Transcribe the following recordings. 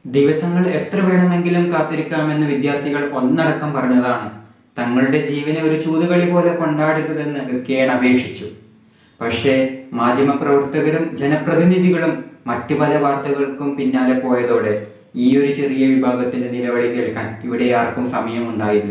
ദിവസങ്ങൾ എത്ര വേണമെങ്കിലും കാത്തിരിക്കാമെന്ന് വിദ്യാർത്ഥികൾ ഒന്നടക്കം പറഞ്ഞതാണ് തങ്ങളുടെ ജീവനെ ഒരു ചൂതുകളി പോലെ കൊണ്ടാടരുതെന്ന് കേൺ അപേക്ഷിച്ചു പക്ഷേ മാധ്യമപ്രവർത്തകരും ജനപ്രതിനിധികളും മറ്റു പല വാർത്തകൾക്കും പിന്നാലെ പോയതോടെ ഈ ഒരു ചെറിയ വിഭാഗത്തിന്റെ നിലവിളി കേൾക്കാൻ ഇവിടെ ആർക്കും സമയമുണ്ടായില്ല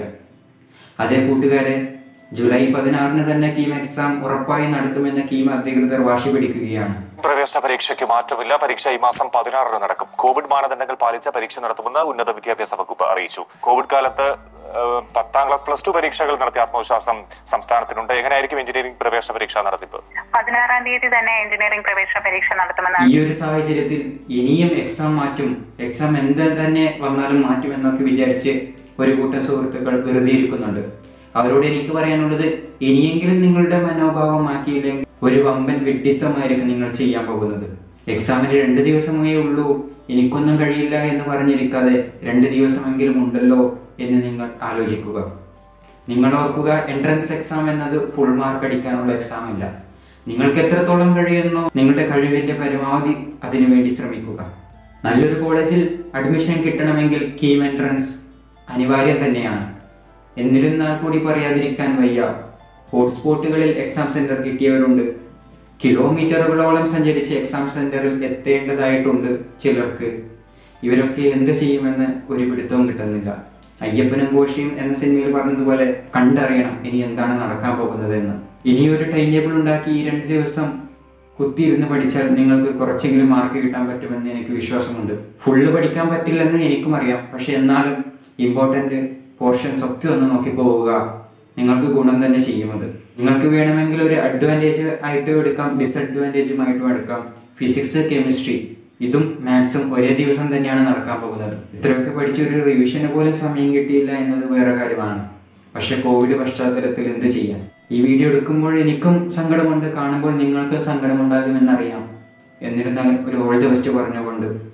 അതേ കൂട്ടുകാരെ ജൂലൈ പതിനാറിന് തന്നെ കീം എക്സാം ഉറപ്പായി നടത്തുമെന്ന് കീം അധികൃതർ വാശി പിടിക്കുകയാണ് പ്രവേശന പരീക്ഷയ്ക്ക് മാറ്റമില്ല പരീക്ഷ ഈ മാസം പതിനാറിന് നടക്കും കോവിഡ് മാനദണ്ഡങ്ങൾ പാലിച്ച പരീക്ഷ നടത്തുമെന്ന് ഉന്നത വിദ്യാഭ്യാസ വകുപ്പ് അറിയിച്ചു കോവിഡ് കാലത്ത് ഏഹ്, പത്താം ക്ലാസ് പ്ലസ് ടു പരീക്ഷകൾ നടത്തിയ ആത്മവിശ്വാസം സംസ്ഥാനത്തിനുണ്ട് എങ്ങനെയായിരിക്കും എഞ്ചിനീയറിംഗ് പ്രവേശന പരീക്ഷ നടത്തിപ്പ് പതിനാറാം തീയതി തന്നെ എഞ്ചിനീയറിംഗ് പ്രവേശന പരീക്ഷ നടത്തുമെന്ന് ഈ ഒരു സാഹചര്യത്തിൽ ഇനിയും എക്സാം മാറ്റും എക്സാം എന്ത് തന്നെ വന്നാലും മാറ്റുമെന്നൊക്കെ വിചാരിച്ച് ഒരു കൂട്ടം സുഹൃത്തുക്കൾ വെറുതെ ഇരിക്കുന്നുണ്ട് അവരോട് എനിക്ക് പറയാനുള്ളത് ഇനിയെങ്കിലും നിങ്ങളുടെ മനോഭാവം മാറ്റിയില്ലെങ്കിൽ ഒരു വമ്പൻ വിഡ്ഢിത്തമായിരിക്കും നിങ്ങൾ ചെയ്യാൻ പോകുന്നത് എക്സാമിന് രണ്ട് ദിവസമേ ഉള്ളൂ എനിക്കൊന്നും കഴിയില്ല എന്ന് പറഞ്ഞിരിക്കാതെ രണ്ട് ദിവസമെങ്കിലും ഉണ്ടല്ലോ എന്ന് നിങ്ങൾ ആലോചിക്കുക നിങ്ങൾ ഓർക്കുക എൻട്രൻസ് എക്സാം എന്നത് ഫുൾ മാർക്ക് അടിക്കാനുള്ള എക്സാം അല്ല നിങ്ങൾക്ക് എത്രത്തോളം കഴിയുന്നോ നിങ്ങളുടെ കഴിവിന്റെ പരമാവധി അതിനുവേണ്ടി ശ്രമിക്കുക നല്ലൊരു കോളേജിൽ അഡ്മിഷൻ കിട്ടണമെങ്കിൽ കീം എൻട്രൻസ് അനിവാര്യം തന്നെയാണ് എന്നിരുന്നാൽ കൂടി പറയാതിരിക്കാൻ വയ്യ ഹോട്ട്സ്പോട്ടുകളിൽ എക്സാം സെന്റർ കിട്ടിയവരുണ്ട് കിലോമീറ്ററുകളോളം സഞ്ചരിച്ച് എക്സാം സെന്ററിൽ എത്തേണ്ടതായിട്ടുണ്ട് ചിലർക്ക് ഇവരൊക്കെ എന്ത് ചെയ്യുമെന്ന് ഒരു പിടുത്തവും കിട്ടുന്നില്ല അയ്യപ്പനും കോശിയും എന്ന സിനിമയിൽ പറഞ്ഞതുപോലെ കണ്ടറിയണം ഇനി എന്താണ് നടക്കാൻ പോകുന്നതെന്ന് ഇനിയൊരു ടൈം ടേബിൾ ഉണ്ടാക്കി ഈ രണ്ട് ദിവസം കുത്തിയിരുന്ന് പഠിച്ചാൽ നിങ്ങൾക്ക് കുറച്ചെങ്കിലും മാർക്ക് കിട്ടാൻ പറ്റുമെന്ന് എനിക്ക് വിശ്വാസമുണ്ട് ഫുള്ള് പഠിക്കാൻ പറ്റില്ലെന്ന് എനിക്കും അറിയാം പക്ഷെ എന്നാലും ഇമ്പോർട്ടൻ്റ് പോർഷൻസ് ഒക്കെ ഒന്ന് നോക്കി പോവുക നിങ്ങൾക്ക് ഗുണം തന്നെ ചെയ്യുമത് നിങ്ങൾക്ക് വേണമെങ്കിൽ ഒരു അഡ്വാൻറ്റേജ് ആയിട്ടും എടുക്കാം ഡിസഡ്വാൻറ്റേജുമായിട്ടും എടുക്കാം ഫിസിക്സ് കെമിസ്ട്രി ഇതും മാത്സും ഒരേ ദിവസം തന്നെയാണ് നടക്കാൻ പോകുന്നത് ഇത്രയൊക്കെ പഠിച്ച് ഒരു റിവിഷന് പോലും സമയം കിട്ടിയില്ല എന്നത് വേറെ കാര്യമാണ് പക്ഷെ കോവിഡ് പശ്ചാത്തലത്തിൽ എന്ത് ചെയ്യാം ഈ വീഡിയോ എടുക്കുമ്പോൾ എനിക്കും സങ്കടമുണ്ട് കാണുമ്പോൾ നിങ്ങൾക്കും സങ്കടമുണ്ടാകുമെന്നറിയാം എന്നിരുന്നാലും ഒരു ഓൾ ദ ബെസ്റ്റ് പറഞ്ഞുകൊണ്ട്